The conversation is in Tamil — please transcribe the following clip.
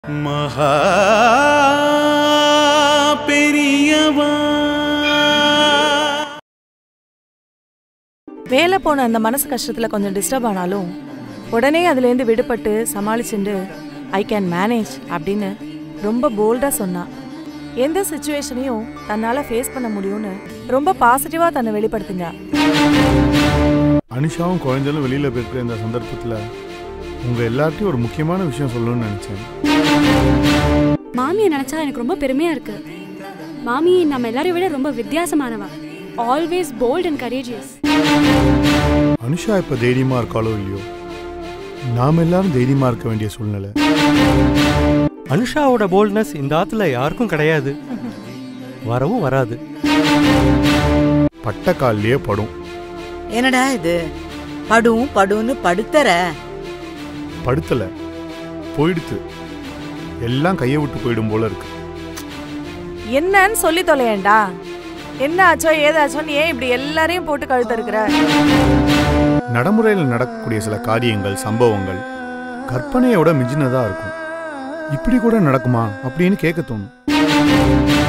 மகா பெரியவா வேலை போன அந்த மனசு கஷ்டத்துல கொஞ்சம் டிஸ்டர்ப் ஆனாலும் உடனே அதுலேருந்து விடுபட்டு சமாளிச்சுண்டு ஐ கேன் மேனேஜ் அப்படின்னு ரொம்ப போல்டாக சொன்னா எந்த சுச்சுவேஷனையும் தன்னால் ஃபேஸ் பண்ண முடியும்னு ரொம்ப பாசிட்டிவாக தன்னை வெளிப்படுத்துங்க அனிஷாவும் குழந்தைகளும் வெளியில் போயிருக்கிற இந்த சந்தர்ப்பத்தில் உங்கள் எல்லார்ட்டையும் ஒரு முக்கியமான விஷயம் சொல்லணும்னு நினச்சேன் மாமியை நினைச்சா எனக்கு ரொம்ப பெருமையா இருக்கு மாமி நம்ம எல்லாரையும் விட ரொம்ப வித்தியாசமானவா always bold and courageous Anusha இப்போ தைரியமாக இருக்காளோ இல்லையோ நாம் எல்லாரும் தைரியமாக இருக்க வேண்டிய சூழ்நிலை அனுஷாவோட போல்ட்னஸ் இந்த ஆத்துல யாருக்கும் கிடையாது வரவும் வராது பட்ட கால்லையே படும் என்னடா இது படும் படுன்னு படுத்தற படுத்தலை போயிடுத்து எல்லாம் கையை விட்டு போயிடும் போல இருக்கு என்னன்னு சொல்லி தொலையேண்டா என்ன ஆச்சோ ஏதாச்சோன்னு ஏன் இப்படி எல்லாரையும் போட்டு கழுத்து இருக்கிற நடைமுறையில் நடக்கக்கூடிய சில காரியங்கள் சம்பவங்கள் கற்பனையோட மிஞ்சினதாக இருக்கும் இப்படி கூட நடக்குமா அப்படின்னு கேட்க தோணும்